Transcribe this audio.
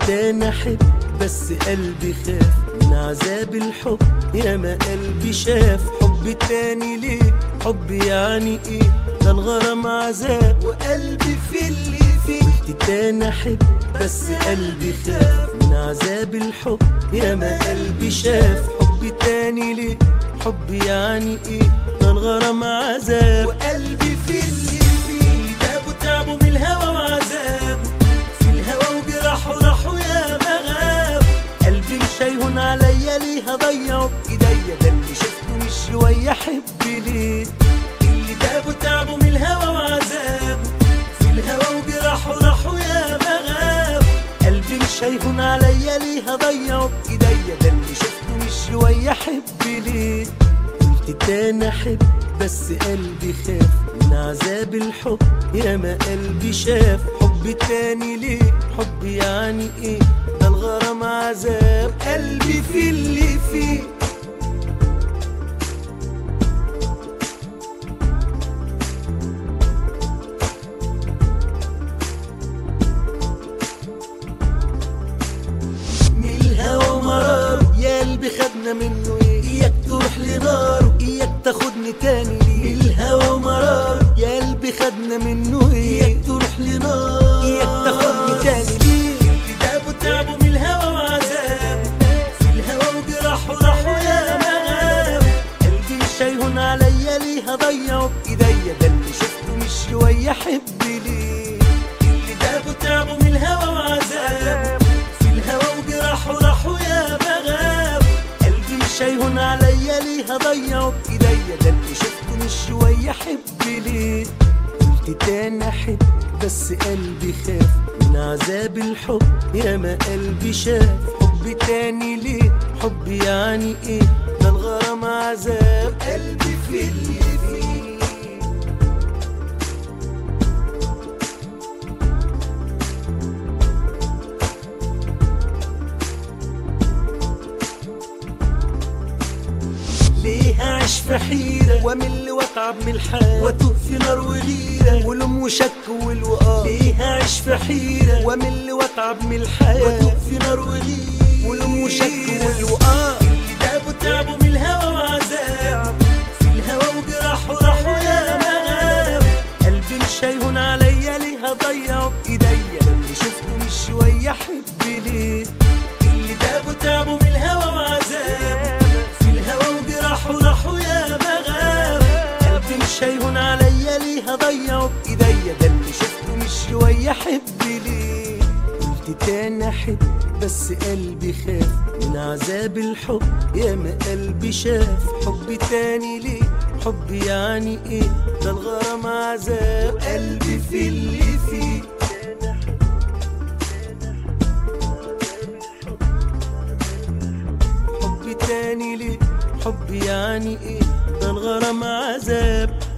تاني احب بس قلبي خاف من عذاب الحب يا ما قلبي شاف حب تاني ليه حب يعني ايه ده الغرام عذاب وقلبي في اللي فيه قلت تاني احب بس قلبي خاف من عذاب الحب يا ما قلبي شاف حب تاني ليه حب يعني ايه ده الغرام عذاب وقلبي في اللي فيه تابوا تعبوا من الهوى وعذابه في الهوى وجراحه راحوا يا مغاب قلبي مش هيهون عليا ليه هضيعه بايديا ده اللي شفته مش شويه احب ليه اللي تابوا تعبوا من الهوى وعذابه في الهوى وجراحه راحوا يا مغاب قلبي مش هيهون عليا ليه هضيعه بايديا ده اللي شفته مش شويه احب ليه قلت تاني احب بس قلبي خاف من عذاب الحب يا ما قلبي شاف حب تاني ليه حب يعني ايه ده الغرام عذاب قلبي في اللي فيه من الهوى مرار يا قلبي خدنا منه ايه اياك تروح لنار اياك تاخدني تاني ليه من الهوى مرار يا قلبي خدنا منه ايه اياك تروح لنار اياك تاخدني تاني ليه كتابه تعبوا من الهوى وعذاب في الهوى وجراحه راحوا يا مغاب قلبي مش هيهون عليا ليه هضيعه بايديا ده اللي شفته مش شويه احب ليه اللي دابوا تعبوا من الهوى وعذاب في الهوى وجراحه راحوا يا مغاب قلبي مش هيهون عليا ليه هضيعه بايديا ده اللي شفته مش شويه احب ليه قلت تاني احب بس قلبي خاف من عذاب الحب يا ما قلبي شاف حب تاني ليه حب يعني ايه ده الغرام عذاب قلبي في اللي فيه ليه اعيش في حيرة وامل واتعب من الحال واتوه في نار وغيرة ولوم وشك والوقار ليه اعيش في حيرة وامل واتعب من الحال واتوه في نار وغيرة ولوم وشك والوقار اللي دابوا تعبوا من الهوى وعذاب في الهوى وجراحه راحوا يا مغاب قلبي مش هيهون عليا ليه هضيعه بايديا اللي شفته مش شوية احب ليه اللي دابوا تعبوا من الهوى وعذاب في الهوى وجراحه راحوا يا مغاب قلبي مش هيهون عليا ليه هضيعه بايديا ده اللي شفته مش شويه احب ليه قلت تاني احب بس قلبي خاف من عذاب الحب يا ما قلبي شاف حب تاني ليه حب يعني ايه ده الغرام عذاب قلبي في اللي فيه حب تاني ليه حب يعني ايه ده الغرام عذاب